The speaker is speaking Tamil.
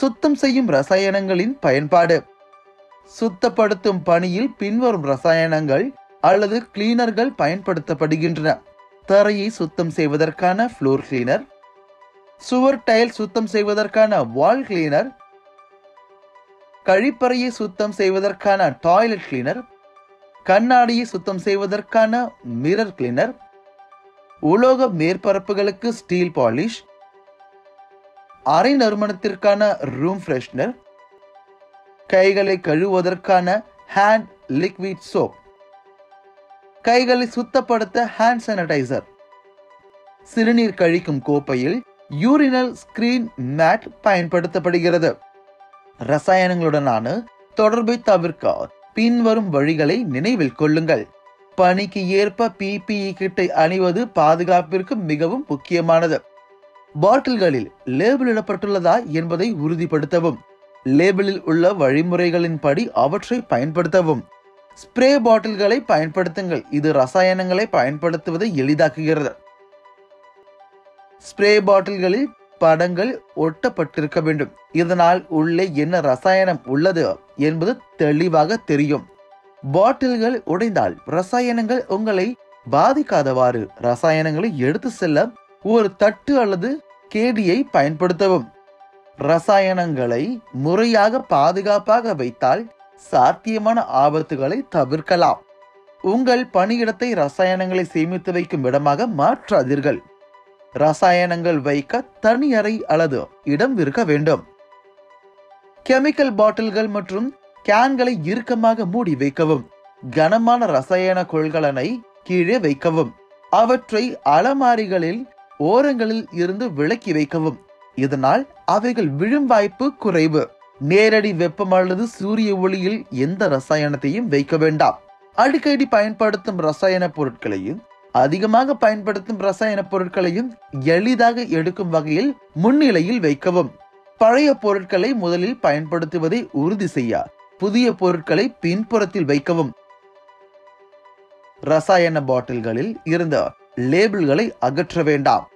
சுத்தம் செய்யும் ரசாயனங்களின் பயன்பாடு சுத்தப்படுத்தும் பணியில் பின்வரும் ரசாயனங்கள் அல்லது கிளீனர்கள் பயன்படுத்தப்படுகின்றன தரையை சுத்தம் செய்வதற்கான ஃப்ளோர் கிளீனர் சுவர் டைல் சுத்தம் செய்வதற்கான வால் கிளீனர் கழிப்பறையை சுத்தம் செய்வதற்கான டாய்லெட் கிளீனர் கண்ணாடியை சுத்தம் செய்வதற்கான மிரர் கிளீனர் உலோக மேற்பரப்புகளுக்கு ஸ்டீல் பாலிஷ் அரை நறுமணத்திற்கான ரூம் ஃப்ரெஷ்னர் கைகளை கழுவுவதற்கான ஹேண்ட் லிக்விட் சோப் கைகளை சுத்தப்படுத்த ஹேண்ட் சானிடைசர் சிறுநீர் கழிக்கும் கோப்பையில் யூரினல் ஸ்கிரீன் மேட் பயன்படுத்தப்படுகிறது ரசாயனங்களுடனான தொடர்பை தவிர்க்க பின்வரும் வழிகளை நினைவில் கொள்ளுங்கள் பணிக்கு ஏற்ப பிபிஇ கிட்டை அணிவது பாதுகாப்பிற்கு மிகவும் முக்கியமானது பாட்டில்களில் லேபிளிடப்பட்டுள்ளதா என்பதை உறுதிப்படுத்தவும் லேபிளில் உள்ள வழிமுறைகளின்படி அவற்றை பயன்படுத்தவும் ஸ்ப்ரே பாட்டில்களை பயன்படுத்துங்கள் இது ரசாயனங்களை பயன்படுத்துவதை எளிதாக்குகிறது ஸ்ப்ரே பாட்டில்களில் படங்கள் ஒட்டப்பட்டிருக்க வேண்டும் இதனால் உள்ளே என்ன ரசாயனம் உள்ளது என்பது தெளிவாக தெரியும் பாட்டில்கள் உடைந்தால் ரசாயனங்கள் உங்களை பாதிக்காதவாறு ரசாயனங்களை எடுத்து செல்ல ஒரு தட்டு அல்லது கேடியை பயன்படுத்தவும் ரசாயனங்களை முறையாக பாதுகாப்பாக வைத்தால் சாத்தியமான ஆபத்துகளை தவிர்க்கலாம் உங்கள் பணியிடத்தை ரசாயனங்களை சேமித்து வைக்கும் இடமாக மாற்றாதீர்கள் ரசாயனங்கள் வைக்க தனி அறை அல்லது இடம் இருக்க வேண்டும் கெமிக்கல் பாட்டில்கள் மற்றும் கேன்களை இறுக்கமாக மூடி வைக்கவும் கனமான ரசாயன கொள்கலனை கீழே வைக்கவும் அவற்றை அலமாரிகளில் ஓரங்களில் இருந்து விலக்கி வைக்கவும் இதனால் அவைகள் விழும் வாய்ப்பு குறைவு நேரடி வெப்பம் அல்லது சூரிய ஒளியில் எந்த ரசாயனத்தையும் வைக்க வேண்டாம் அடிக்கடி பயன்படுத்தும் ரசாயன பொருட்களையும் அதிகமாக பயன்படுத்தும் ரசாயன பொருட்களையும் எளிதாக எடுக்கும் வகையில் முன்னிலையில் வைக்கவும் பழைய பொருட்களை முதலில் பயன்படுத்துவதை உறுதி செய்ய புதிய பொருட்களை பின்புறத்தில் வைக்கவும் ரசாயன பாட்டில்களில் இருந்த லேபிள்களை அகற்ற வேண்டாம்